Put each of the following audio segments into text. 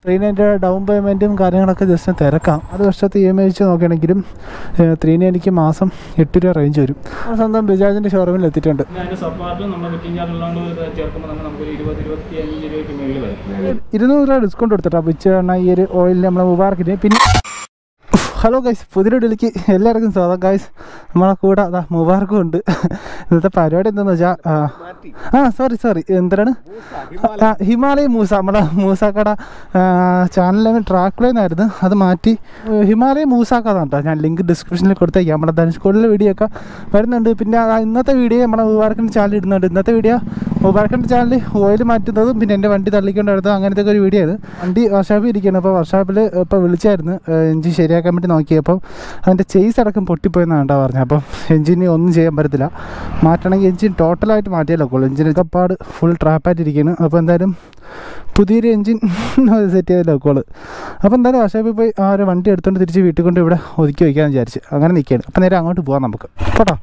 Three നയൻറ്റിയുടെ down പേയ്മെൻറ്റും കാര്യങ്ങളൊക്കെ just തിരക്കാം അത് വർഷത്തെ ഇ എം ഐ വെച്ച് നോക്കുകയാണെങ്കിലും ത്രീ നയൻറ്റിക്ക് മാസം എട്ട് രൂപ റേഞ്ച് വരും നമ്മൾ സ്വന്തം ബജാജിൻ്റെ ഷോറൂമിൽ എത്തിയിട്ടുണ്ട് പിന്നെ അതിന്റെ സപ്പാർട്ടിൽ നമ്മൾ ബുക്കിംഗ് ചാർജ് ഉള്ളതുകൊണ്ട് ചേർക്കുമ്പോൾ തന്നെ നമുക്ക് ഒരു ഇരുപത് ഇരുപത്തി അഞ്ച് രൂപയ്ക്ക് മേളിൽ വരും ഇരുന്നൂറ് രൂപ ഡിസ്കൗണ്ട് കൊടുത്തിട്ടാ പിച്ച് എണ്ണ ഈ ഒരു ഓയിലിന് നമ്മളെ മുബാർക്കിന് പിന്നെ ഹലോ ഗൈസ് പുതിയൊരു ഡെലിക്ക് എല്ലാവർക്കും സ്വാഗതം ഗൈസ് നമ്മളെ കൂടെ അതാ മുബാർക്കും ഉണ്ട് ഇന്നത്തെ പരിപാടി എന്താണെന്ന് വെച്ചാൽ ആ സോറി സോറി എന്തിനാണ് ആ, ഹിമാലയ മൂസ നമ്മളെ മൂസാക്കട ചാനലിൽ ട്രാക്കുലേന്നായിരുന്നു അത് മാറ്റി ഏ, ഹിമാലയ മൂസാക്കാതാണ് കേട്ടോ ഞാൻ ലിങ്ക് ഡിസ്ക്രിപ്ഷനിൽ കൊടുത്തേക്കാം നമ്മുടെ ധനുഷ്കോടിലെ വീഡിയോ ഒക്കെ വരുന്നുണ്ട് പിന്നെ ആ ഇന്നത്തെ വീഡിയോ നമ്മുടെ മുബാർക്കിൻ്റെ ചാനൽ ഇടുന്നുണ്ട് ഇന്നത്തെ വീഡിയോ മുബാർക്കിൻ്റെ ചാനൽ ഓയിൽ മാറ്റുന്നതും പിന്നെ എൻ്റെ വണ്ടി തള്ളിക്കൊണ്ട് എടുത്തതും അങ്ങനത്തെ ഒക്കെ ഒരു വീഡിയോ ആണ് വണ്ടി വർഷാപ്പിൽ ഇരിക്കുകയാണ് അപ്പോൾ വർഷാപ്പിൽ ഇപ്പോൾ വിളിച്ചായിരുന്നു എഞ്ചിൻ ശരിയാക്കാൻ വേണ്ടി നോക്കിയപ്പോൾ അതിൻ്റെ ചെയ്സ് അടക്കം പൊട്ടിപ്പോയെന്നാണ് കേട്ടോ പറഞ്ഞത് അപ്പം എഞ്ചിന് ഒന്നും ചെയ്യാൻ പറ്റത്തില്ല മാറ്റണമെങ്കിൽ എഞ്ചിൻ ടോട്ടലായിട്ട് മാറ്റിയാലോ ഉള്ളൂ എഞ്ചിൻ പാട് ഫുൾ ട്രാപ്പായിട്ടിരിക്കുകയാണ് അപ്പോൾ എന്തായാലും പുതിയൊരു എഞ്ചിൻ സെറ്റ് ചെയ്തല്ലോ കോള് അപ്പോൾ എന്തായാലും വർഷാപ്പിൽ പോയി ആ ഒരു വണ്ടി എടുത്തുകൊണ്ട് തിരിച്ച് വീട്ടിൽ കൊണ്ട് ഇവിടെ ഒതുക്കി വയ്ക്കാമെന്ന് വിചാരിച്ച് അങ്ങനെ നിൽക്കുകയാണ് അപ്പോൾ നേരെ അങ്ങോട്ട് പോകാം നമുക്ക് കേട്ടോ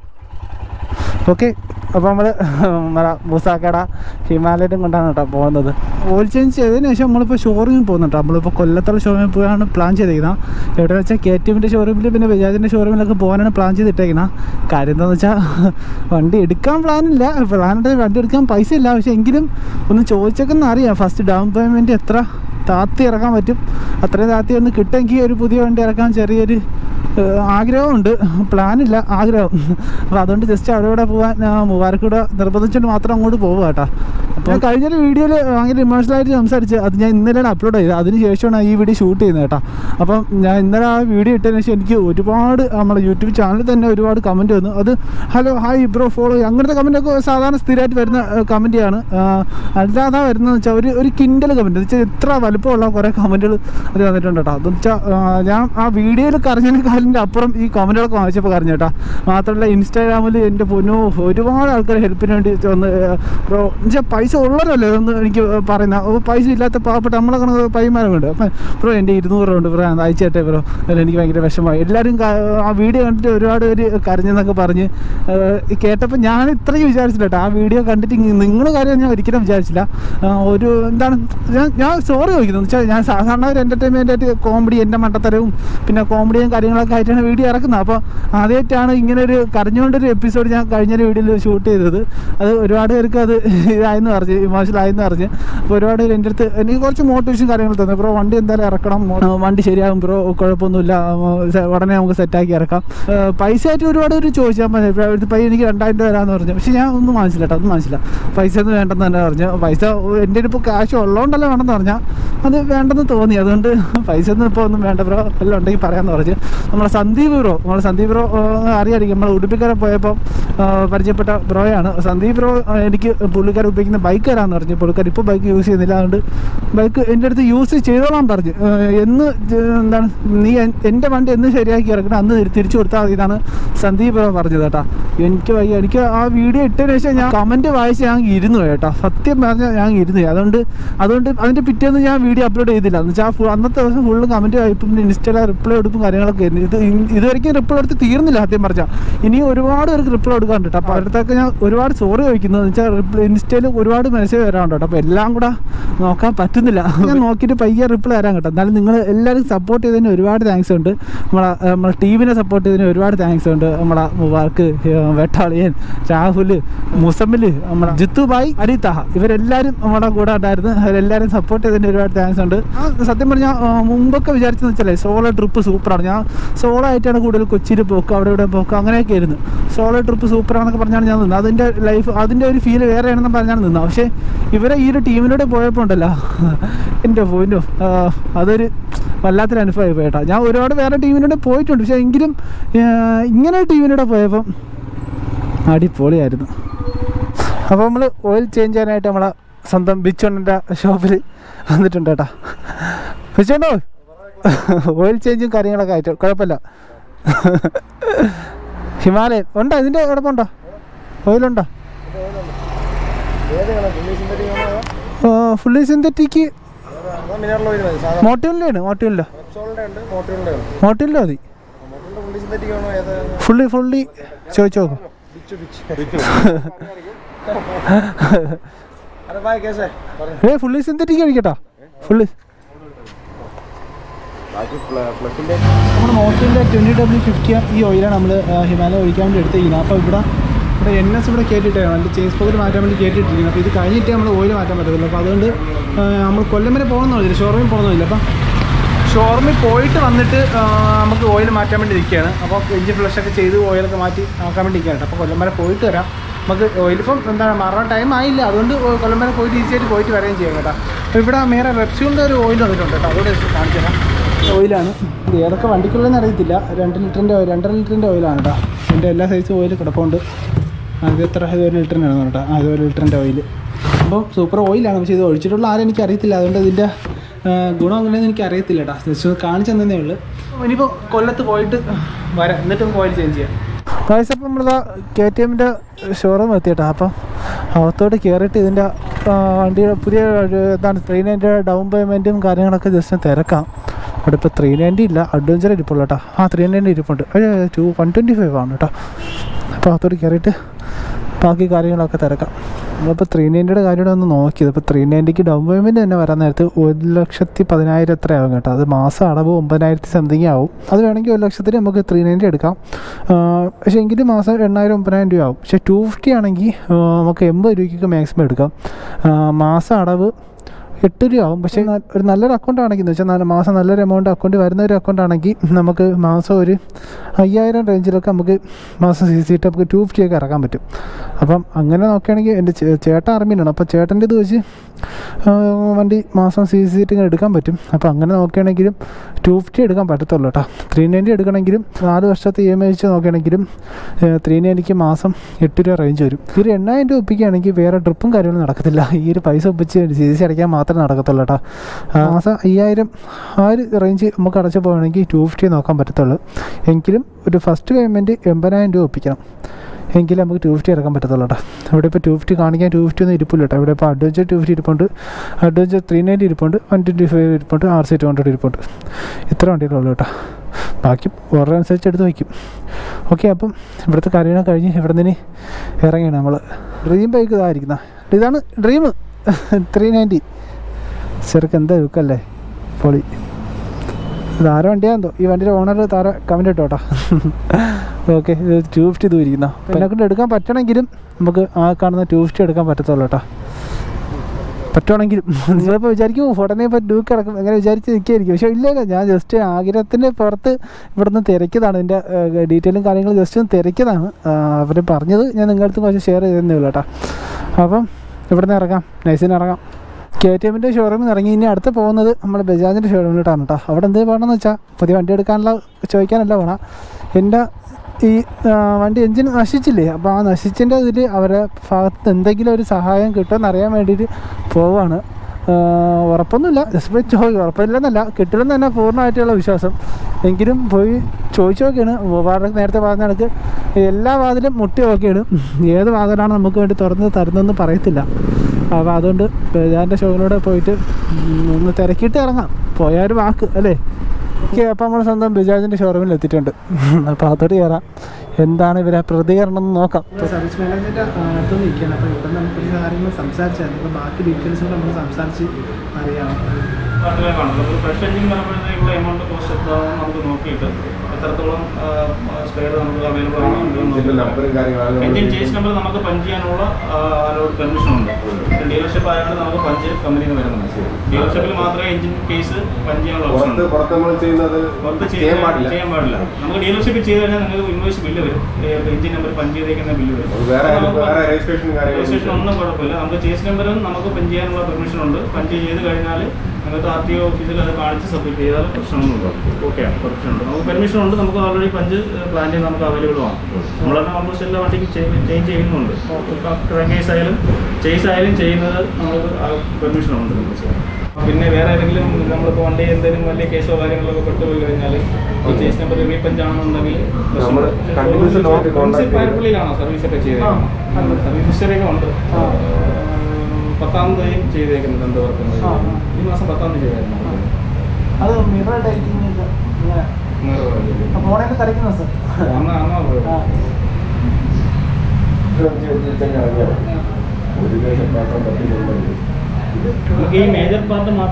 ഓക്കെ അപ്പോൾ നമ്മൾ നമ്മളെ മൂസാക്കട ഹിമാലയനും കൊണ്ടാണ് കേട്ടോ പോകുന്നത് ഓയിൽ ചേഞ്ച് ചെയ്തതിന് ശേഷം നമ്മളിപ്പോൾ ഷോറൂമിൽ പോകുന്നുണ്ട് നമ്മളിപ്പോൾ കൊല്ലത്തുള്ള ഷോറൂമിൽ പോയാണ് പ്ലാൻ ചെയ്തിരിക്കുന്നത് എവിടെ വെച്ചാൽ കെ ടി എമ്മിൻ്റെ ഷോറൂമിൽ പിന്നെ ബജാജിൻ്റെ ഷോറൂമിലൊക്കെ പോകാനാണ് പ്ലാൻ ചെയ്തിട്ടേക്കുന്നത് കാര്യം എന്താണെന്ന് വെച്ചാൽ വണ്ടി എടുക്കാൻ പ്ലാനില്ല പ്ലാനിട്ട് വണ്ടി എടുക്കാൻ പൈസ ഇല്ല പക്ഷേ എങ്കിലും ഒന്ന് ചോദിച്ചൊക്കെ അറിയാം ഫസ്റ്റ് ഡൗൺ പേയ്മെൻറ്റ് എത്ര താത്തി ഇറക്കാൻ പറ്റും അത്രയും താത്തി ഒന്ന് കിട്ടുമെങ്കിൽ ഒരു പുതിയ വണ്ടി ഇറക്കാൻ ചെറിയൊരു ഏഹ്, ആഗ്രഹമുണ്ട് പ്ലാനില്ല ആഗ്രഹം അപ്പോൾ അതുകൊണ്ട് ജസ്റ്റ് അവിടെ ഇവിടെ പോകാൻ മുബാരക്കൂടെ നിർബന്ധിച്ചുകൊണ്ട് മാത്രം അങ്ങോട്ട് പോവുക കേട്ടോ അപ്പോൾ കഴിഞ്ഞൊരു വീഡിയോയിൽ ഭയങ്കര ഇമോഷണലായിട്ട് സംസാരിച്ച് അത് ഞാൻ ഇന്നലെയാണ് അപ്ലോഡ് ചെയ്തത് അതിന് ശേഷമാണ് ഈ വീഡിയോ ഷൂട്ട് ചെയ്യുന്നത് കേട്ടോ അപ്പം ഞാൻ ഇന്നലെ ആ വീഡിയോ ഇട്ടതിന് ശേഷം എനിക്ക് ഒരുപാട് നമ്മുടെ യൂട്യൂബ് ചാനലിൽ തന്നെ ഒരുപാട് കമൻറ്റ് വന്നു അത് ഹലോ ഹായ് ബ്രോ ഫോളോ അങ്ങനത്തെ കമൻറ്റൊക്കെ സാധാരണ സ്ഥിരമായിട്ട് വരുന്ന കമൻറ്റാണ് അല്ലാതെ വരുന്നതെന്ന് വെച്ചാൽ ഒരു ഒരു കിൻഡൽ കമൻറ്റ് എന്ന് വെച്ചാൽ ഇത്ര വലുപ്പമുള്ള കുറേ കമൻറ്റുകൾ അത് വന്നിട്ടുണ്ട് കേട്ടോ അതെന്ന് വെച്ചാൽ ഞാൻ ആ വീഡിയോയിൽ കരഞ്ഞതിനെക്കാളിൻ്റെ അപ്പുറം ഈ കമൻറ്റുകളൊക്കെ വായിച്ചപ്പോൾ കരഞ്ഞു കേട്ടോ മാത്രമല്ല ഇൻസ്റ്റാഗ്രാമിൽ എൻ്റെ പൊന്നോ ഒരുപാട് ആൾക്കാർ ഹെൽപ്പിന് വേണ്ടി വന്ന് ബ്രോ എന്നുവെച്ചാൽ പൈസ ഉള്ളവരല്ലേ ഇതൊന്ന് എനിക്ക് പറയുന്ന അപ്പോൾ പൈസ ഇല്ലാത്ത പാവപ്പെട്ട നമ്മളെ കണക്ക് പൈമാരുണ്ട് അപ്പം ബ്രോ എൻ്റെ ഇരുന്നൂറ് രൂപ ഉണ്ട് ബ്രോ അയച്ചേട്ടെ ബ്രോ അതിൽ എനിക്ക് ഭയങ്കര വിഷമമായി എല്ലാവരും ക- ആ വീഡിയോ കണ്ടിട്ട് ഒരുപാട് പേര് കരഞ്ഞെന്നൊക്കെ പറഞ്ഞ് ഏഹ് കേട്ടപ്പോൾ ഞാൻ ഇത്രയും വിചാരിച്ചില്ല കേട്ടോ ആ വീഡിയോ കണ്ടിട്ട് നിങ്ങൾ കാര്യം ഞാൻ ഒരിക്കലും വിചാരിച്ചില്ല ആ, ഒരു എന്താണ് ഞാൻ ഞാൻ സോറി ചോദിക്കുന്നത് വെച്ചാൽ ഞാൻ സാധാരണ ഒരു എൻ്റർടൈൻമെൻ്റ് ആയിട്ട് കോമഡി എൻ്റെ മണ്ടത്തരവും പിന്നെ കോമഡിയും കാര്യങ്ങളൊക്കെ ആയിട്ടാണ് വീഡിയോ ഇറക്കുന്നത് അപ്പോൾ ആദ്യമായിട്ടാണ് ഇങ്ങനെ ഒരു കരഞ്ഞുകൊണ്ടൊരു എപ്പിസോഡ് ഞാൻ കഴിഞ്ഞൊരു വീഡിയോയിൽ ഷൂട്ട് ചെയ്തത് അത് ഒരുപാട് പേർക്ക് അത് ഇതായെന്ന് പറഞ്ഞ് ഇമോഷണൽ ആയെന്ന് പറഞ്ഞ് അപ്പോൾ ഒരുപാട് പേര് എൻ്റെ അടുത്ത് എനിക്ക് കുറച്ച് മോട്ടിവേഷൻ കാര്യങ്ങൾ തന്നു ബ്രോ വണ്ടി എന്തായാലും ഇറക്കണം ആ, വണ്ടി ശരിയാകും ബ്രോ കുഴപ്പമൊന്നുമില്ല ആ, സെ- ഉടനെ നമുക്ക് സെറ്റാക്കി ഇറക്കാം ആ, പൈസ ആയിട്ട് ഒരുപാട് പേര് ചോദിച്ചാൽ മതി ഇപ്പൊ ഒരു പയ്യൻ എനിക്ക് രണ്ടായിരം രൂപ തരാമെന്ന് പറഞ്ഞു പക്ഷേ ഞാൻ ഒന്നും വാങ്ങിച്ചില്ല കേട്ടോ ഒന്നും വാങ്ങിച്ചില്ല പൈസ ഒന്നും വേണ്ടെന്ന് തന്നെ പറഞ്ഞു പൈസ എൻ്റെ ഇപ്പോൾ ക്യാഷ് ഉള്ളതുകൊണ്ടല്ലേ വേണമെന്ന് പറഞ്ഞാൽ അത് വേണ്ടെന്ന് തോന്നി അതുകൊണ്ട് പൈസ ഒന്നും ഇപ്പോൾ ഒന്നും വേണ്ട ബ്രോ എല്ലാം ഉണ്ടെങ്കിൽ പറയാമെന്ന് പറഞ്ഞു നമ്മളെ സന്ദീപ് ബ്രോ നമ്മളെ സന്ദീപ് ബ്രോ അറിയാമായിരിക്കും നമ്മൾ ഉടുപ്പിക്കര പോയപ്പോൾ ആ, പരിചയപ്പെട്ട ബ്രോയാണ് സന്ദീപ് ബ്രോ ആ, എനിക്ക് പുള്ളിക്കാരൻ ഉപയോഗിക്കുന്ന ബൈക്ക് തരാമെന്ന് പറഞ്ഞു പുള്ളിക്കാർ ഇപ്പോൾ ബൈക്ക് യൂസ് ചെയ്യുന്നില്ല അതുകൊണ്ട് ബൈക്ക് എൻ്റെ അടുത്ത് യൂസ് ചെയ്തോളാൻ പറഞ്ഞു ആ, എന്ന് ജ- എന്താണ് നീ എൻ- എൻ്റെ വണ്ടി എന്ന് ശരിയാക്കി ഇറക്കണം അന്ന് തിരി- തിരിച്ചു കൊടുത്താൽ മതി എന്നാണ് സന്ദീപ് ബ്രോ പറഞ്ഞത് കേട്ടോ എനിക്ക് വയ്യ എനിക്ക് ആ വീഡിയോ ഇട്ടതിന് ശേഷം ഞാൻ കമൻറ്റ് വായിച്ച് ഞാൻ ഇരുന്നു പോയി കേട്ടോ സത്യം പറഞ്ഞാൽ ഞാൻ ഇരുന്നു പോയി. അതുകൊണ്ട് അതുകൊണ്ട് അതിൻ്റെ പിറ്റേന്ന് ഞാൻ വീഡിയോ അപ്ലോഡ് ചെയ്തില്ല എന്ന് വെച്ചാൽ ഫു- അന്നത്തെ ദിവസം ഫുള്ള് കമൻറ്റ് വായിപ്പും ഇൻസ്റ്റയിൽ റിപ്ലൈ എടുപ്പും കാര്യങ്ങളൊക്കെ ആയിരുന്നു ഇത് ഇ- ഇതുവരെയ്ക്കും റിപ്ലൈ എടുത്ത് തീർന്നില്ല സത്യം പറഞ്ഞാൽ ഇനി ഒരുപാട് പേർക്ക് റിപ്ലൈ എടുക്കാറുണ്ട് കേട്ടോ അപ്പോൾ അവരുടെ ഞാൻ ഒരുപാട് സോറി ചോദിക്കുന്നത് എന്ന് വെച്ചാൽ റിപ്ലൈ ഇൻസ്റ്റയിൽ ഒരുപാട് മെസ്സേജ് വരാറുണ്ട് കേട്ടോ അപ്പോൾ എല്ലാം കൂടെ നോക്കാൻ പറ്റുന്നില്ല ഞാൻ നോക്കിയിട്ട് പയ്യെ റിപ്ലൈ തരാൻ കേട്ടോ എന്നാലും നിങ്ങൾ എല്ലാവരും സപ്പോർട്ട് ചെയ്തതിന് ഒരുപാട് താങ്ക്സ് ഉണ്ട് നമ്മളെ നമ്മളെ ടീമിനെ സപ്പോർട്ട് ചെയ്തതിന് ഒരുപാട് താങ്ക്സ് ഉണ്ട് നമ്മളെ മുബാർക്ക് വെട്ടാളിയൻ രാഹുൽ മുസമ്മിൽ നമ്മളെ ജിത്തുബായി അരിത്തഹ ഇവരെല്ലാവരും നമ്മുടെ കൂടെ ഉണ്ടായിരുന്നു അവരെല്ലാവരും സപ്പോർട്ട് ചെയ്തതിന് ഒരുപാട് താങ്ക്സ് ഉണ്ട് ആ സത്യം പറഞ്ഞാൽ ആ, മുമ്പൊക്കെ വിചാരിച്ചെന്ന് വെച്ചാലേ സോളോ ട്രിപ്പ് സൂപ്പറാണ് ഞാൻ സോളോ ആയിട്ടാണ് കൂടുതൽ കൊച്ചിയിൽ പോക്ക് അവിടെ ഇവിടെ പോക്ക് അങ്ങനെയൊക്കെ ആയിരുന്നു സോളോ ട്രിപ്പ് സൂപ്പറാണെന്നൊക്കെ പറഞ്ഞാണ് ഞാൻ നിന്നത് അതിൻ്റെ ലൈഫ് അതിൻ്റെ ഒരു ഫീൽ വേറെയാണെന്ന് പറഞ്ഞാണ് നിന്നത് പക്ഷേ ഇവരെ ഈ ഒരു ടീമിലൂടെ പോയപ്പോൾ ഉണ്ടല്ലോ എൻ്റെ പോയിൻ്റോ അതൊരു വല്ലാത്തൊരു അനുഭവമായി പോയിട്ടാ ഞാൻ ഒരുപാട് വേറെ ടീമിനൂടെ പോയിട്ടുണ്ട് പക്ഷേ എങ്കിലും ആ, ഇങ്ങനെ ഒരു ടീമിനൂടെ പോയപ്പം അടിപൊളിയായിരുന്നു അപ്പോൾ നമ്മൾ ഓയിൽ ചേഞ്ച് ചെയ്യാനായിട്ട് നമ്മളെ സ്വന്തം ബിച്ചോണിൻ്റെ ഷോപ്പിൽ വന്നിട്ടുണ്ട് കേട്ടോ ബിച്ചോണ്ടോ ഓയിൽ ചേഞ്ചും കാര്യങ്ങളൊക്കെ ആയിട്ട് കുഴപ്പമില്ല ഹിമാലയൻ ഉണ്ടോ ഇതിൻ്റെ കിടപ്പുണ്ടോ ഓയിലുണ്ടോ ഫുള്ളി സിന്തറ്റിക്ക് മിനറൽ ഓയിൽ മതി സാധാരണ മോട്ടോലിൻ്റെ ആണ് മോട്ടോലിൻ്റെ റെപ്സോളിന്റെ ഉണ്ട് മോട്ടോറിന്റെ ഉണ്ട് മോട്ടോലിൻ്റെ മതി മോട്ടോറിന്റെ ഫുള്ളി സിന്തറ്റിക് ആണോ ഏതാ ഫുള്ളി ഫുള്ളി ചോദിച്ചു നോക്കും ബിച്ചു ബിച്ചു അതെ ബായ് കേസേ പറഞ്ഞു ഏ ഫുള്ളി സിന്തറ്റിക് കഴിക്കട്ടോ ഫുള്ളി ബാക്കി പ്ലസിന്റെ നമ്മുടെ മോട്ടറിൻ്റെ ട്വൻറ്റി ഡബ്ല്യു ഫിഫ്റ്റി ഈ ഓയിലാണ് നമ്മൾ ഹിമാലയ ഒഴിക്കാൻ വേണ്ടി എടുത്തിരിക്കുന്നത് അപ്പോൾ ഇവിടെ ഇവിടെ എൻ എസ് ഇവിടെ കയറ്റിയിട്ടാണ് അതിൻ്റെ ചേസ് പോക്കറ്റ് മാറ്റാൻ വേണ്ടി കയറ്റിയിട്ടിരിക്കുന്നത് അപ്പോൾ ഇത് കഴിഞ്ഞിട്ട് നമ്മൾ ഓയിൽ മാറ്റാൻ പറ്റത്തില്ല അപ്പോൾ അതുകൊണ്ട് ആ, നമ്മൾ കൊല്ലം വരെ പോകണമെന്നില്ല ഷോറൂമിൽ പോകണമെന്നില്ല അപ്പം ഷോറൂമിൽ പോയിട്ട് വന്നിട്ട് ആ, നമുക്ക് ഓയിൽ മാറ്റാൻ വേണ്ടി ഇരിക്കുകയാണ് അപ്പോൾ എഞ്ചിൻ ഫ്ലഷ് ഒക്കെ ചെയ്ത് ഓയിലൊക്കെ മാറ്റി ആക്കാൻ വേണ്ടി ഇരിക്കുകയാണ് അപ്പോൾ കൊല്ലം വരെ പോയിട്ട് വരാം നമുക്ക് ഓയിലിപ്പം എന്താണ് മാറാൻ ടൈം ആയില്ല അതുകൊണ്ട് കൊല്ലം വരെ പോയിട്ട് ഈസി ആയിട്ട് പോയിട്ട് വരികയും ചെയ്യാം കേട്ടോ അപ്പോൾ ഇവിടെ മേറെ റെപ്സ്യൂളിൻ്റെ ഒരു ഓയിൽ വന്നിട്ടുണ്ട് കേട്ടോ അതുകൊണ്ട് just കാണിച്ചു തരാം ഓയിലാണ് ഇത് ഏതൊക്കെ വണ്ടിക്കുള്ളതെന്ന് അറിയത്തില്ല രണ്ട് ലിറ്ററിൻ്റെ രണ്ടര ലിറ്ററിൻ്റെ ഓയിലാണ് കേട്ടോ എൻ്റെ എല്ലാ സൈസ് ഓയിൽ കിടപ്പുണ്ട് അത് എത്ര ഇത് ഒരു ലിറ്ററിനാണ് കേട്ടോ ആ ഇത് ഒരു ലിറ്ററിൻ്റെ ഓയിൽ അപ്പോൾ സൂപ്പർ ഓയിലാണ് പക്ഷേ ഇത് ഒഴിച്ചിട്ടുള്ള ആരും എനിക്ക് അറിയത്തില്ല അതുകൊണ്ട് ഇതിൻ്റെ ആ, ഗുണം എങ്ങനെയെന്ന് എനിക്ക് അറിയത്തില്ല കേട്ടോ ജസ്റ്റ് ഒന്ന് കാണിച്ചു തന്നേ ഉള്ളൂ ഇനിയിപ്പോൾ കൊല്ലത്ത് പോയിട്ട് വരാം എന്നിട്ട് നമുക്ക് ഓയിൽ ചേഞ്ച് ചെയ്യാം കാഴ്ച അപ്പം നമ്മളിതാ കെ ടി എമ്മിൻ്റെ ഷോറൂം എത്തിയിട്ടാ അപ്പം അകത്തോട്ട് കയറിയിട്ട് ഇതിൻ്റെ ആ, വണ്ടിയുടെ പുതിയ ഒരു എന്താണ് ത്രീ നയൻറ്റിയുടെ ഡൗൺ പേയ്മെൻറ്റും കാര്യങ്ങളൊക്കെ ജസ്റ്റ് ഒന്ന് തിരക്കാം അവിടെ ഇപ്പോൾ ത്രീ നയൻറ്റി ഇല്ല അഡ്വഞ്ചർ ഇരിപ്പുള്ളൂ കേട്ടോ ആ ത്രീ നയൻറ്റി ഇരിപ്പുണ്ട് ടു വൺ ട്വൻറ്റി ഫൈവ് ആണ് കേട്ടോ അപ്പോൾ അകത്തോട്ട് കയറിയിട്ട് ബാക്കി കാര്യങ്ങളൊക്കെ തിരക്കാം നമ്മളിപ്പോൾ ത്രീ നയൻറ്റിയുടെ കാര്യം ഒന്ന് നോക്കിയത് ഇപ്പോൾ ത്രീ നയൻറ്റിക്ക് ഡൗൺ പേയ്മെൻറ്റ് തന്നെ വരാൻ നേരത്ത് ഒരു ലക്ഷത്തി പതിനായിരം എത്ര ആവും കേട്ടോ അത് മാസം അടവ് ഒമ്പതിനായിരത്തി സംതിങ് ആവും അത് വേണമെങ്കിൽ ഒരു ലക്ഷത്തിന് നമുക്ക് ത്രീ നയൻറ്റി എടുക്കാം ആ, പക്ഷേ എങ്കിലും മാസം എണ്ണായിരം ഒമ്പതിനായിരം രൂപ ആവും പക്ഷേ ടു ഫിഫ്റ്റി ആണെങ്കിൽ ആ, നമുക്ക് എൺപത് രൂപയ്ക്ക് മാക്സിമം എടുക്കാം ആ, മാസം അടവ് എട്ട് രൂപ ആവും പക്ഷേ ന- ഒരു നല്ലൊരു അക്കൗണ്ട് ആണെങ്കിൽ എന്ന് വെച്ചാൽ നല്ല മാസം നല്ലൊരു എമൗണ്ട് അക്കൗണ്ട് വരുന്ന ഒരു അക്കൗണ്ട് ആണെങ്കിൽ നമുക്ക് മാസം ഒരു അയ്യായിരം റേഞ്ചിലൊക്കെ നമുക്ക് മാസം സി സി നമുക്ക് ടു ഫിഫ്റ്റി ഒക്കെ ഇറക്കാൻ പറ്റും അപ്പം അങ്ങനെ നോക്കുകയാണെങ്കിൽ എൻ്റെ ചേ- ചേട്ടൻ ആർമിയിലാണ് അപ്പോൾ ചേട്ടൻ്റെ ഇത് വെച്ച് ആ, വണ്ടി മാസം സി സി ഇങ്ങനെ എടുക്കാൻ പറ്റും അപ്പോൾ അങ്ങനെ നോക്കുകയാണെങ്കിലും ടു ഫിഫ്റ്റി എടുക്കാൻ പറ്റത്തുള്ളൂ കേട്ടോ ത്രീ നയൻറ്റി എടുക്കണമെങ്കിലും നാല് വർഷത്തെ ഇ എം ഐ വെച്ച് നോക്കുകയാണെങ്കിലും ത്രീ നയൻറ്റിക്ക് മാസം എട്ട് രൂപ റേഞ്ച് വരും ഈ ഒരു എണ്ണായിരം രൂപ ഒപ്പിക്കുകയാണെങ്കിൽ വേറെ ട്രിപ്പും കാര്യങ്ങളും നടക്കത്തില്ല ഈ ഒരു പൈസ ഒപ്പിച്ച് സി സി അടയ്ക്കാൻ മാത്രമേ നടക്കത്തുള്ളൂ കേട്ടോ ആ, മാസം അയ്യായിരം ആ ഒരു റേഞ്ച് നമുക്ക് അടച്ചു പോകണമെങ്കിൽ ടു ഫിഫ്റ്റി നോക്കാൻ പറ്റത്തുള്ളൂ എങ്കിലും ഒരു ഫസ്റ്റ് പേയ്മെൻറ്റ് എൺപതിനായിരം രൂപ ഒപ്പിക്കണം എങ്കിലും നമുക്ക് ടു ഫിഫ്റ്റി ഇറക്കാൻ പറ്റത്തുള്ളൂ കേട്ടോ ഇവിടെ ഇപ്പോൾ ടു ഫിഫ്റ്റി കാണിക്കാൻ ടു ഫിഫ്റ്റി ഒന്നും ഇരിപ്പില്ല കേട്ടോ ഇവിടെ ഇപ്പോൾ അഡ്വഞ്ചർ ടു ഫിഫ്റ്റി ഇരിപ്പുണ്ട് അഡ്വഞ്ചർ ത്രീ നയൻറ്റി ഇരിപ്പുണ്ട് വൺ ട്വൻറ്റി ഫൈവ് ഇരിപ്പുണ്ട് ആർ സി ടു ഹൺഡ്രഡ് ഇരിപ്പുണ്ട് ഇത്ര വണ്ടികളുള്ളൂ കേട്ടോ ബാക്കി ഓർഡർ അനുസരിച്ച് എടുത്ത് വയ്ക്കും ഓക്കെ അപ്പം ഇവിടുത്തെ കാര്യങ്ങൾ കഴിഞ്ഞ് ഇവിടെ നിന്ന് ഇറങ്ങിയാണ് നമ്മൾ ഡ്രീം ബൈക്ക് ഇതായിരിക്കുന്ന ഇതാണ് ഡ്രീം ത്രീ നയൻറ്റി ചെറുക്ക് എന്താ ലുക്കല്ലേ പൊളി ഇത് ആരോ വണ്ടിയാന്തോ ഈ വണ്ടിയുടെ ഓണർ താര കമൻറ്റ് ഇട്ടോ കേട്ടോ ഓക്കെ ഇത് ടു ഫിഫ്റ്റി ദൂരിക്കുന്ന അപ്പോൾ എന്നെ കൊണ്ട് എടുക്കാൻ പറ്റണമെങ്കിലും നമുക്ക് ആ കാണുന്ന ടു ഫിഫ്റ്റി എടുക്കാൻ പറ്റത്തുള്ളൂ കേട്ടോ പറ്റുവാണെങ്കിലും നിങ്ങളിപ്പോൾ വിചാരിക്കും ഉടനെ ഇപ്പോൾ ഡ്യൂക്ക് കിടക്കും അങ്ങനെ വിചാരിച്ച് നിൽക്കുകയായിരിക്കും പക്ഷേ ഇല്ല ഇല്ല ഞാൻ ജസ്റ്റ് ആഗ്രഹത്തിൻ്റെ പുറത്ത് ഇവിടുന്ന് തിരക്കിയതാണ് ഇതിൻ്റെ ഡീറ്റെയിലും കാര്യങ്ങളും ജസ്റ്റ് ഒന്ന് തിരക്കിയതാണ് അവർ പറഞ്ഞത് ഞാൻ നിങ്ങളുടെ അടുത്ത് കുറച്ച് ഷെയർ ചെയ്തേ ഉള്ളൂ കേട്ടോ അപ്പം ഇവിടുന്ന് ഇറങ്ങാം നൈസിന് ഇറങ്ങാം കെ ടി എമ്മിൻ്റെ ഷോറൂമിൽ നിന്ന് ഇറങ്ങി ഇനി അടുത്ത് പോകുന്നത് നമ്മൾ ബജാജിൻ്റെ ഷോറൂമിലോട്ടാണ് കേട്ടോ അവിടെ എന്ത് പോകണമെന്ന് വെച്ചാൽ പുതിയ വണ്ടി എടുക്കാനുള്ള ചോദിക്കാനല്ല പോണ എൻ്റെ ഈ ആ, വണ്ടി എഞ്ചിൻ നശിച്ചില്ലേ അപ്പോൾ ആ നശിച്ചതിൻ്റെ ഇതിൽ അവരെ ഭാഗത്ത് എന്തെങ്കിലും ഒരു സഹായം കിട്ടുമെന്ന് അറിയാൻ വേണ്ടിയിട്ട് പോവാണ് ആ, ഉറപ്പൊന്നുമില്ല ജസ്റ്റ് പോയി ചോദിക്കും ഉറപ്പില്ലെന്നല്ല കിട്ടില്ലെന്ന് തന്നെ പൂർണ്ണമായിട്ടുള്ള വിശ്വാസം എങ്കിലും പോയി ചോദിച്ചു നോക്കിയാണ് വാർഡ് നേരത്തെ പറഞ്ഞ കണക്ക് എല്ലാ വാതിലും മുട്ടി നോക്കിയാണ് ഏത് വാതിലാണ് നമുക്ക് വേണ്ടി തുറന്ന് തരുന്നതെന്ന് പറയത്തില്ല അപ്പോൾ അതുകൊണ്ട് ബജാജിൻ്റെ ഷോയിലൂടെ പോയിട്ട് ഉം, ഒന്ന് തിരക്കിയിട്ട് ഇറങ്ങാം പോയ ഒരു വാക്ക് അല്ലേ ഓക്കെ അപ്പോൾ നമ്മൾ സ്വന്തം ബജാജിൻ്റെ ഷോറൂമിൽ എത്തിയിട്ടുണ്ട് അപ്പോൾ അതോട് കയറാം എന്താണ് ഇവരെ പ്രതികരണം എന്ന് നോക്കാം സർവീസ് മാനേജറിൻ്റെ അടുത്ത് നിൽക്കുകയാണ് അപ്പോൾ ഇവിടെ നമുക്ക് കുറച്ച് കാര്യങ്ങൾ സംസാരിച്ചായിരുന്നു ബാക്കി ഡീറ്റെയിൽസ് കൂടെ നമ്മൾ സംസാരിച്ച് അറിയാം അതിലെ കാണും നമുക്ക് ഫ്രഷ് എഞ്ചിൻ വരുമ്പോഴത്തേക്കുള്ള എമൗണ്ട് കോസ്റ്റ് എത്രയാണെന്ന് നമുക്ക് നോക്കിയിട്ട് എത്രത്തോളം സ്പെയർ നമുക്ക് അവൈലബിൾ ആണ് ഇതിന്റെ നമ്പറും കാര്യങ്ങളും എഞ്ചിൻ ചേസ് നമ്പർ നമുക്ക് പഞ്ച് ചെയ്യാനുള്ള അലോഡ് പെർമിഷൻ ഉണ്ട് ഡീലർഷിപ്പ് ആയതുകൊണ്ട് നമുക്ക് പഞ്ച് കമ്പനിയിൽ നിന്ന് വരുന്നുണ്ട് ഡീലർഷിപ്പിൽ മാത്രമേ എഞ്ചിൻ കേസ് പഞ്ച് ചെയ്യാനുള്ള ഓപ്ഷൻ പുറത്ത് ഉണ്ട് പുറത്ത് നമ്മൾ ചെയ്യുന്നത് പുറത്ത് ചെയ്യാൻ ചെയ്യാൻ പാടില്ല ചെയ്യാൻ പാടില്ല നമുക്ക് ഡീലർഷിപ്പ് ചെയ്ത് കഴിഞ്ഞാൽ നിങ്ങൾക്ക് ഇൻവോയ്സ് ബില്ല് വരും എഞ്ചിൻ നമ്പർ പഞ്ച് ചെയ്തേക്കുന്ന ബില്ല് വരും അത് വേറെ അപ്പോൾ നമുക്ക് വേറെ രജിസ്ട്രേഷൻ രജിസ്ട്രേഷൻ കാര്യങ്ങളും ഒന്നും കുഴപ്പമില്ല നമുക്ക് ചേസ് നമ്പറും നമുക്ക് പഞ്ച് ചെയ്യാനുള്ള പെർമിഷൻ ഉണ്ട് പഞ്ച് ചെയ്ത് കഴിഞ്ഞാൽ നിങ്ങൾക്ക് ആർ ടി ഒ ഓഫീസിൽ അത് കാണിച്ച് സബ്മിറ്റ് ചെയ്താൽ പ്രശ്നമൊന്നുമില്ല ഓക്കെയാണ് പെർമിഷൻ ഉണ്ട് നമുക്ക് പെർമിഷൻ ഉണ്ട് നമുക്ക് ഓൾറെഡി പഞ്ച് പ്ലാൻ ചെയ്ത് നമുക്ക് അവൈലബിൾ ആണ് നമ്മൾ തന്നെ ഓൾമോസ്റ്റ് എല്ലാ വണ്ടിക്കും ചേഞ്ച് ചെയ്യുന്നുണ്ട് ക്രങ്കേസ് ആയാലും ചേസ് ആയാലും ചെയ്യുന്നത് നമുക്ക് പെർമിഷൻ ഉണ്ട് നമുക്ക് ചെയ്യാൻ പിന്നെ വേറെ ഏതെങ്കിലും നമ്മളിപ്പോൾ വണ്ടി എന്തെങ്കിലും വലിയ കേസോ കാര്യങ്ങളൊക്കെ പെട്ടുപോയി കഴിഞ്ഞാൽ ഈ ചേസ് നമ്പർ റീപഞ്ച് ആണെന്നുണ്ടെങ്കിൽ നമ്മള് continuous നോക്കി contact ചെയ്ത് പാരപ്പള്ളിയിലാണോ സർവീസ് ഒക്കെ ചെയ്തേക്കുന്നത് സർവീസ് ഹിസ്റ്ററി ഒക്കെ ഉണ്ട് ആ. പത്താം തീയതി ചെയ്തേക്കുന്നത് എന്ത് വർക്ക് ആ. ഈ മാസം പത്താം തീയതി ചെയ്തായിരുന്നു അത് മിറർ ഡൈറ്റിങ് ഇങ്ങനെ ഫോണിൽ കളിക്കുന്ന സാർ അന്ന് അന്നാ പോയത് ആ ഒരു ദിവസം മാത്രം പറ്റില്ല നമുക്ക് ഈ മേജർ പാർട്ട് മാത്രമേ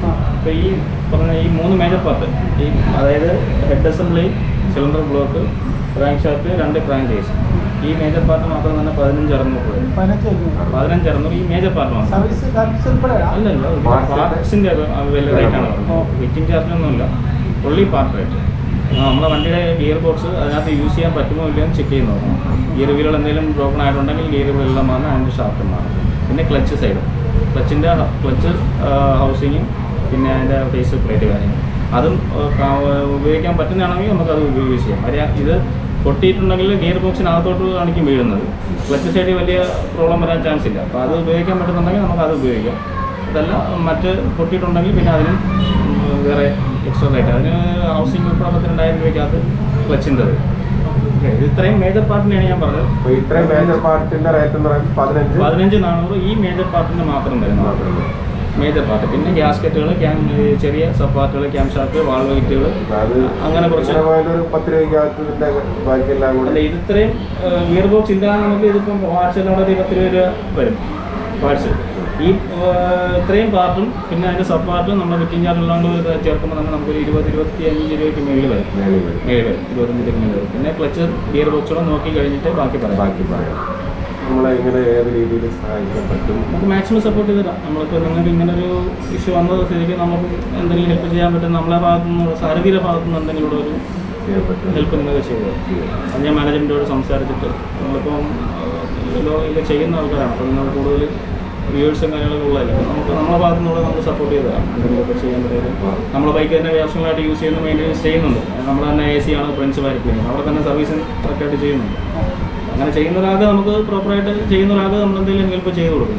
അപ്പോൾ ഈ പറഞ്ഞ ഈ മൂന്ന് മേജർ പാർട്ട് ഈ അതായത് head assembly cylinder block crankshaft രണ്ട് ക്രാങ്ക് കേസ് ഈ മേജർ പാർട്ട് മാത്രം തന്നെ പതിനഞ്ച് അറുന്നൂറ് രൂപ പതിനഞ്ച് കഴിഞ്ഞു പതിനഞ്ച് അറുന്നൂറ് ഈ മേജർ പാർട്ട് മാത്രം സർവീസ് സർവീസ് ഉൾപ്പെടെയാ അല്ലല്ല Parts പാർട്സിൻ്റെ വലിയ റേറ്റാണ് ഓ. ഫിറ്റിംഗ് ചാർജൊന്നുമില്ല ഒള്ളി പാർട്ട് റേറ്റ് നമ്മുടെ വണ്ടിയുടെ ഗിയർ ബോക്സ് അതിനകത്ത് യൂസ് ചെയ്യാൻ പറ്റുമോ ഇല്ലയോ എന്ന് ചെക്ക് ചെയ്ത് നോക്കണം ഗിയർ വീലുകൾ എന്തെങ്കിലും ബ്രോക്കൺ ആയിട്ടുണ്ടെങ്കിൽ ഗിയർ വീലെല്ലാം മാറുന്ന അതിൻ്റെ ഷാഫ്റ്റും മാറും പിന്നെ ക്ലച്ച് സൈഡ് ക്ലച്ചിൻ്റെ ക്ലച്ച് ഹൗസിങ്ങും പിന്നെ അതിൻ്റെ ഫേസ് പ്ലേറ്റ് കാര്യങ്ങൾ അതും ആ, കാ- ഉപയോഗിക്കാൻ പറ്റുന്നതാണെങ്കിൽ നമുക്കത് യൂസ് ചെയ്യാം കാര്യം ഇത് പൊട്ടിയിട്ടുണ്ടെങ്കിൽ ഗിയർ ബോക്സിനകത്തോട്ട് ആയിരിക്കും വീഴുന്നത് ക്ലച്ച് സൈഡിൽ വലിയ പ്രോബ്ലം വരാൻ ചാൻസ് ഇല്ല അപ്പോൾ അത് ഉപയോഗിക്കാൻ പറ്റുന്നുണ്ടെങ്കിൽ നമുക്ക് അത് ഉപയോഗിക്കാം അതല്ല മറ്റ് പൊട്ടിയിട്ടുണ്ടെങ്കിൽ പിന്നെ അതിനും ഉം, വേറെ എക്സ്ട്രാ റേറ്റ് അതിന് ഹൗസിംഗ് ഉൾപ്പെടെ പത്തിരണ്ടായിരം രൂപയ്ക്കകത്ത് ക്ലച്ചിൻ്റെത് ഓക്കെ ഇത് ഇത്രയും മേജർ പാർട്ടിനെയാണ് ഞാൻ പറഞ്ഞത് അപ്പൊ ഇത്രയും മേജർ പാർട്ടിന്റെ റേറ്റ് എന്ന് പറയുന്നത് പതിനഞ്ച് പതിനഞ്ച് നാനൂറ് ഈ മേജർ പാർട്ടിന് മാത്രം വരുന്നത് മാത്രമേ മേജർ പാർട്ട് പിന്നെ ഗ്യാസ്കറ്റുകൾ ക്യാം ചെറിയ സബ് പാർട്ടുകൾ ക്യാം ഷാഫ്റ്റ് വാൾ വെയിറ്റുകൾ അത് അങ്ങനെ കുറച്ച് ഇങ്ങനെ പോയാലും ഒരു പത്ത് രൂപയ്ക്കകത്ത് ഇതിന്റെ ബാക്കിയെല്ലാം അല്ല കൂടി ഇത് ഇത്രയും ഗിയർ ബോക്സ് ഇല്ലാന്നുണ്ടെങ്കിൽ ഇതിപ്പം വാട്സിലൂടെ ഒരു പത്ത് രൂപ രൂപ വരും വാട്സ് ഈ ആ, ഇത്രയും പാർട്ടും പിന്നെ അതിൻ്റെ സബ് പാർട്ടും നമ്മുടെ ഫിറ്റിംഗ് ചാർജ് എല്ലാം കൂടി ചേർക്കുമ്പോൾ തന്നെ നമുക്ക് ഇരുപത് ഇരുപത്തി അഞ്ച് രൂപയ്ക്ക് മേളിൽ വരും മേളിൽ വരും. മേളിൽ വരും ഇരുപത്തഞ്ച് രൂപയ്ക്ക് മേളിൽ വരും പിന്നെ ക്ലച്ച് ഗിയർ ബോക്സുകൂടെ നോക്കി കഴിഞ്ഞിട്ട് ബാക്കി പറയാം ബാക്കി പറയാം നമ്മളെ ഇങ്ങനെ ഏത് രീതിയിൽ സഹായിക്കാൻ പറ്റും നമുക്ക് മാക്സിമം സപ്പോർട്ട് ചെയ്ത് തരാം നമ്മളിപ്പോൾ നിങ്ങൾക്ക് ഇങ്ങനെ ഒരു ഇഷ്യൂ വന്നത് സ്ഥിതിക്ക് നമുക്ക് എന്തെങ്കിലും ഹെൽപ്പ് ചെയ്യാൻ പറ്റും നമ്മളെ ഭാഗത്തു നിന്ന് സാരഥിയുടെ ഭാഗത്തു നിന്ന് എന്തെങ്കിലും ഇവിടെ ഒരു ചെയ്യാൻ പറ്റും ഹെൽപ്പ് നിങ്ങൾക്ക് ചെയ്തു അത് ഞാൻ മാനേജ്മെൻറ്റോട് സംസാരിച്ചിട്ട് നമ്മളിപ്പം ഇതിലോ ഇത് ചെയ്യുന്ന ആൾക്കാരാണ് അപ്പോൾ നിങ്ങൾ കൂടുതൽ വ്യൂവേഴ്സും കാര്യങ്ങളൊക്കെ ഉള്ളതല്ലേ അപ്പോൾ നമുക്ക് നമ്മളെ ഭാഗത്തു നിന്നുള്ള നമുക്ക് സപ്പോർട്ട് ചെയ്ത് തരാം എന്തെങ്കിലുമൊക്കെ ചെയ്യാൻ പറ്റും നമ്മളെ ബൈക്ക് തന്നെ വ്യാപകമായിട്ട് യൂസ് ചെയ്യുന്ന മെയിൻ്റെനൻസ് ചെയ്യുന്നുണ്ട് നമ്മൾ തന്നെ എ സി ആണ് ഫ്രണ്ട്സ് പാരിക്കുന്നത് അവിടെ തന്നെ സർവീസിങ് കറക്റ്റായിട്ട് ചെയ്യുന്നുണ്ട് അങ്ങനെ ചെയ്യുന്ന ഒരാൾക്ക് നമുക്ക് പ്രോപ്പറായിട്ട് ചെയ്യുന്ന ഒരാൾക്ക് നമ്മൾ എന്തെങ്കിലും ഹെൽപ്പ് ചെയ്ത് കൊടുക്കും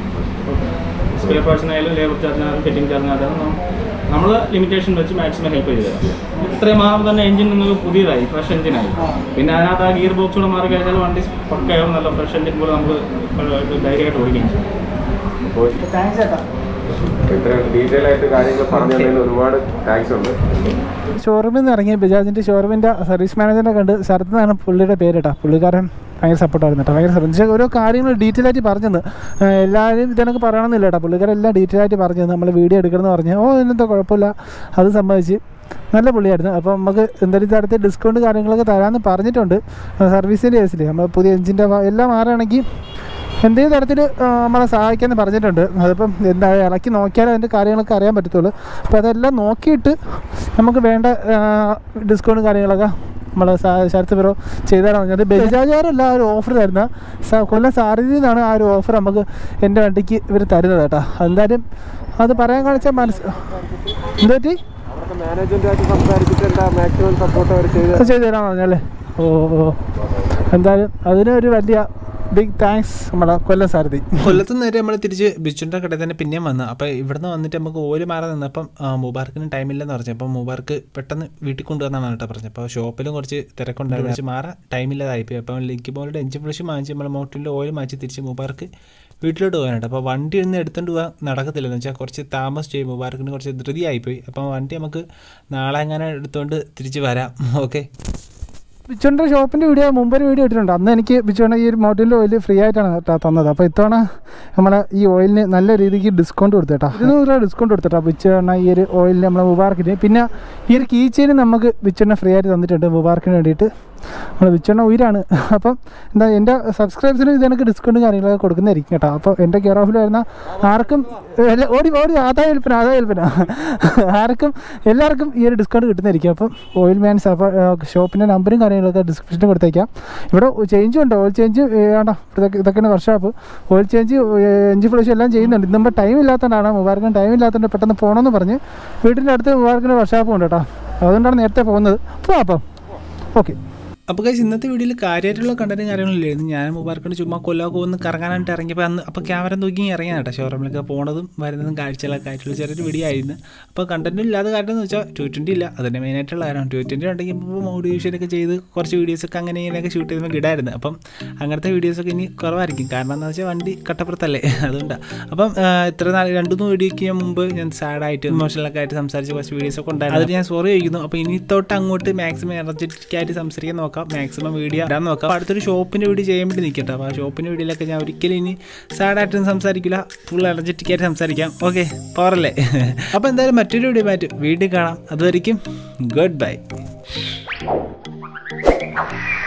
സ്പെയർ പാർട്സിനായാലും ലേബർ ചാർജിനായാലും ഫിറ്റിംഗ് ചാർജിനായാലും നമ്മൾ ലിമിറ്റേഷൻ വെച്ച് മാക്സിമം ഹെൽപ്പ് ചെയ്ത് തരാം ഇത്രയും മാറുമ്പോൾ തന്നെ എഞ്ചിൻ നിങ്ങൾക്ക് പുതിയതായി ഫ്രഷ് എഞ്ചിനായി പിന്നെ അതിനകത്ത് ആ ഗിയർ ബോക്സ് കൂടെ മാറി കഴിഞ്ഞാൽ വണ്ടി പക്കയാവും നല്ല ഫ്രഷ് എഞ്ചിൻ പോലെ നമുക്ക് ധൈര്യമായിട്ട് ഓടിക്കുകയും ചെയ്യും അപ്പോൾ താങ്ക്സ് ചേട്ടാ ഇത്രയും ഡീറ്റെയിൽ ആയിട്ട് കാര്യങ്ങൾ പറഞ്ഞു തന്നതിന് ഒരുപാട് താങ്ക്സ് ഉണ്ട് ഷോറൂമിൽ നിന്ന് ഇറങ്ങിയ ബജാജിൻ്റെ ഷോറൂമിൻ്റെ സർവീസ് മാനേജറിനെ കണ്ട് ശരത്ത് എന്നാണ് പുള്ളിയുടെ പേര് കേട്ടോ പുള്ളിക്കാരൻ ഭയങ്കര സപ്പോർട്ടായിരുന്നു കേട്ടോ ഭയങ്കര ശ്രദ്ധിച്ച ഓരോ കാര്യങ്ങൾ ഡീറ്റെയിൽ ആയിട്ട് പറഞ്ഞത് എല്ലാവരും ഇതിനൊക്കെ പറയണമെന്നില്ല കേട്ടോ പുള്ളിക്കാരൻ എല്ലാം ഡീറ്റെയിൽ ആയിട്ട് പറഞ്ഞു നമ്മൾ വീഡിയോ എടുക്കണമെന്ന് പറഞ്ഞ് ഓ ഇന്നത്തെ കുഴപ്പമില്ല അത് സംബന്ധിച്ച് നല്ല പുള്ളിയായിരുന്നു അപ്പോൾ നമുക്ക് എന്തെങ്കിലും തരത്തിൽ ഡിസ്കൗണ്ട് കാര്യങ്ങളൊക്കെ തരാമെന്ന് പറഞ്ഞിട്ടുണ്ട് സർവീസിൻ്റെ കേസിൽ നമ്മൾ പുതിയ എഞ്ചിൻ്റെ എല്ലാം മാറുകയാണെങ്കിൽ എന്തെങ്കിലും തരത്തിൽ നമ്മളെ സഹായിക്കാമെന്ന് പറഞ്ഞിട്ടുണ്ട് അതിപ്പം എന്താ ഇളക്കി നോക്കിയാലേ അതിൻ്റെ കാര്യങ്ങളൊക്കെ അറിയാൻ പറ്റത്തുള്ളൂ അപ്പോൾ അതെല്ലാം നോക്കിയിട്ട് നമുക്ക് വേണ്ട ഡിസ്കൗണ്ട് കാര്യങ്ങളൊക്കെ നമ്മൾ ശരത്ത് ബിറോ ചെയ്താൽ പറഞ്ഞത് ബജാജുകാരല്ല ആ ഒരു ഓഫർ തരുന്ന സ- കൊല്ലം സാരഥിയിൽ നിന്നാണ് ആ ഒരു ഓഫർ നമുക്ക് എൻ്റെ വണ്ടിക്ക് ഇവർ തരുന്നത് കേട്ടോ എന്തായാലും അത് പറയാൻ കാണിച്ചാൽ മനസ്സ് എന്ത് പറ്റി അവിടുത്തെ മാനേജ്മെന്റായിട്ട് സംസാരിച്ചിട്ട് എന്താ മാക്സിമം സപ്പോർട്ട് അവർ ചെയ്ത് അത് ചെയ്തു തരാൻ പറഞ്ഞല്ലേ ഓ ഓ എന്തായാലും അതിനൊരു വലിയ ബിഗ് താങ്ക്സ് നമ്മുടെ കൊല്ലം സാരഥി കൊല്ലത്ത് നേരെ നമ്മൾ തിരിച്ച് ബിച്ചുൻ്റെ കടയിൽ തന്നെ പിന്നെയും വന്നു അപ്പോൾ ഇവിടുന്ന് വന്നിട്ട് നമുക്ക് ഓല് മാറി നിന്നപ്പം ആ, മുബാർക്കിന് ടൈമില്ലെന്ന് പറഞ്ഞു അപ്പോൾ മുബാർക്ക് പെട്ടെന്ന് വീട്ടിൽ കൊണ്ടുവന്നാണ് കേട്ടോ പറഞ്ഞത് അപ്പോൾ ഷോപ്പിലും കുറച്ച് തിരക്കുണ്ടായിരുന്നു കുറച്ച് മാറാൻ ടൈമില്ലാതായിപ്പോയി അപ്പം ലിങ്ക് ബോളിൻ്റെ എഞ്ചിൻ ഫ്ലഷ് വാങ്ങിച്ച് നമ്മൾ മോട്ടറിൻ്റെ ഓയിൽ മാറ്റി തിരിച്ച് മുബാർക്ക് വീട്ടിലോട്ട് പോകാനുണ്ട് അപ്പോൾ വണ്ടി ഒന്ന് എടുത്തുകൊണ്ട് പോകാൻ നടക്കത്തില്ല എന്ന് വെച്ചാൽ കുറച്ച് താമസിച്ച് പോയി മുബാർക്കിന് കുറച്ച് ധൃതിയായിപ്പോയി അപ്പം വണ്ടി നമുക്ക് നാളെ എങ്ങനെ എടുത്തുകൊണ്ട് തിരിച്ച് വരാം ഓക്കെ ബിച്ചുവിൻ്റെ ഷോപ്പിൻ്റെ വീഡിയോ മുമ്പൊരു വീഡിയോ ഇട്ടിട്ടുണ്ട് അന്ന് എനിക്ക് ബിച്ചുവിൻ്റെ ഈ ഒരു മോട്ടലിൻ്റെ ഓയിൽ ഫ്രീ ആയിട്ടാണ് കേട്ടോ തന്നത് അപ്പോൾ ഇത്തവണ നമ്മളെ ഈ ഓയിലിന് നല്ല രീതിക്ക് ഡിസ്കൗണ്ട് കൊടുത്തു കേട്ടോ ഇരുന്നൂറ് രൂപ ഡിസ്കൗണ്ട് കൊടുത്തിട്ടോ ബിച്ചുവണ്ണ ഈ ഒരു ഓയിലിന് നമ്മളെ മുബാർക്കിന് പിന്നെ ഈ ഒരു കീ ചെയിൻ നമുക്ക് ബിച്ചുവിനെ ഫ്രീ ആയിട്ട് തന്നിട്ടുണ്ട് മുബാർക്കിന് വേണ്ടിയിട്ട് നമ്മൾ ബിച്ചുവണ്ണ ഉയരാണ് അപ്പം എന്താ എൻ്റെ സബ്സ്ക്രൈബേഴ്സിന് ഇത് എനിക്ക് ഡിസ്കൗണ്ട് കാര്യങ്ങളൊക്കെ കൊടുക്കുന്നതായിരിക്കും കേട്ടോ അപ്പോൾ എൻ്റെ കെയർ ഓഫിൽ വരുന്ന ആർക്കും എല്ലാ- ഓടി ഓടി ആദായ വിൽപ്പന ആദായ വിൽപ്പന ആർക്കും എല്ലാവർക്കും ഈ ഒരു ഡിസ്കൗണ്ട് കിട്ടുന്നതായിരിക്കും അപ്പം ഓയിൽ മാൻസ് അപ്പോൾ ഷോപ്പിൻ്റെ നമ്പറും കാര്യങ്ങളൊക്കെ ഡിസ്ക്രിപ്ഷനിൽ കൊടുത്തേക്കാം ഇവിടെ ചേഞ്ചും ഉണ്ട് ഓയിൽ ചേഞ്ച് വേണ്ട ഇതൊക്കെ ഇതൊക്കെയാണ് workshop oil change engine flush എല്ലാം ചെയ്യുന്നുണ്ട് ഇന്നുമ്പോൾ ടൈം ഇല്ലാത്തതുകൊണ്ടാണ് മുബാർക്കിന് ടൈം ഇല്ലാത്തതുകൊണ്ട് പെട്ടെന്ന് പോകണമെന്ന് പറഞ്ഞ് വീട്ടിൻ്റെ അടുത്ത് മുബാർക്കിൻ്റെ വർക്ക്ഷോപ്പും ഉണ്ട് കേട്ടോ അതുകൊണ്ടാണ് നേരത്തെ പോകുന്നത് അപ്പോൾ അപ്പം ഓക്കെ അപ്പോൾ കഴിച്ച് ഇന്നത്തെ വീഡിയോയിൽ കാര്യമായിട്ടുള്ള കണ്ടന്റും കാര്യങ്ങളില്ലായിരുന്നു ഞാൻ മുബാർക്കോട് ചുമ്മാ കൊല്ലമൊക്കെ ഒന്ന് കറങ്ങാനായിട്ട് ഇറങ്ങിയപ്പോൾ അന്ന് അപ്പോൾ ക്യാമറ തൂക്കി ഇറങ്ങിയാണ് കേട്ടോ ഷോറൂമിലൊക്കെ പോണതും വരുന്നതും കാഴ്ചകളൊക്കെ ആയിട്ടുള്ള ചെറിയൊരു വീഡിയോ ആയിരുന്നു അപ്പോൾ കണ്ടന്റ് ഇല്ലാത്ത കാര്യം എന്ന് വെച്ചാൽ ടു ട്വൻറ്റി ഇല്ല അതിൻ്റെ മെയിനായിട്ടുള്ള കാര്യമാണ് ടു ട്വൻറ്റി ഉണ്ടെങ്കിൽ ഇപ്പോൾ മോട്ടിവേഷനൊക്കെ ചെയ്ത് കുറച്ച് വീഡിയോസൊക്കെ അങ്ങനെ ഇങ്ങനെയൊക്കെ ഷൂട്ട് ചെയ്യുമ്പോൾ ഇടായിരുന്നു അപ്പം അങ്ങനത്തെ വീഡിയോസൊക്കെ ഇനി കുറവായിരിക്കും കാരണം എന്താ വെച്ചാൽ വണ്ടി കട്ടപ്പുറത്തല്ലേ അതുകൊണ്ടാണ് അപ്പം ആ, ഇത്ര നാൾ രണ്ടു മൂന്ന് വീഡിയോക്ക് ഞാൻ മുമ്പ് ഞാൻ സാഡായിട്ട് ഇമോഷണലൊക്കെ ആയിട്ട് സംസാരിച്ച് കുറച്ച് വീഡിയോസൊക്കെ ഉണ്ടായിരുന്നു അതിൽ ഞാൻ സോറി ചോദിക്കുന്നു അപ്പോൾ ഇനി തൊട്ട് അങ്ങോട്ട് മാക്സിമം എനർജറ്റിക് ആയിട്ട് സംസാരിക്കാൻ നോക്കാം നോക്കാം മാക്സിമം വീഡിയോ ഇടാൻ നോക്കാം അപ്പോൾ അടുത്തൊരു ഷോപ്പിൻ്റെ വീഡിയോ ചെയ്യാൻ വേണ്ടി നിൽക്കട്ടെ അപ്പോൾ ആ ഷോപ്പിൻ്റെ വീഡിയോയിലൊക്കെ ഞാൻ ഒരിക്കലും ഇനി സാഡായിട്ടൊന്നും സംസാരിക്കില്ല ഫുൾ എനർജറ്റിക് ആയിട്ട് സംസാരിക്കാം ഓക്കെ പവറല്ലേ അപ്പോൾ എന്തായാലും മറ്റൊരു വീഡിയോ മാറ്റും വീണ്ടും കാണാം അതുവരെയും ഗുഡ് ബൈ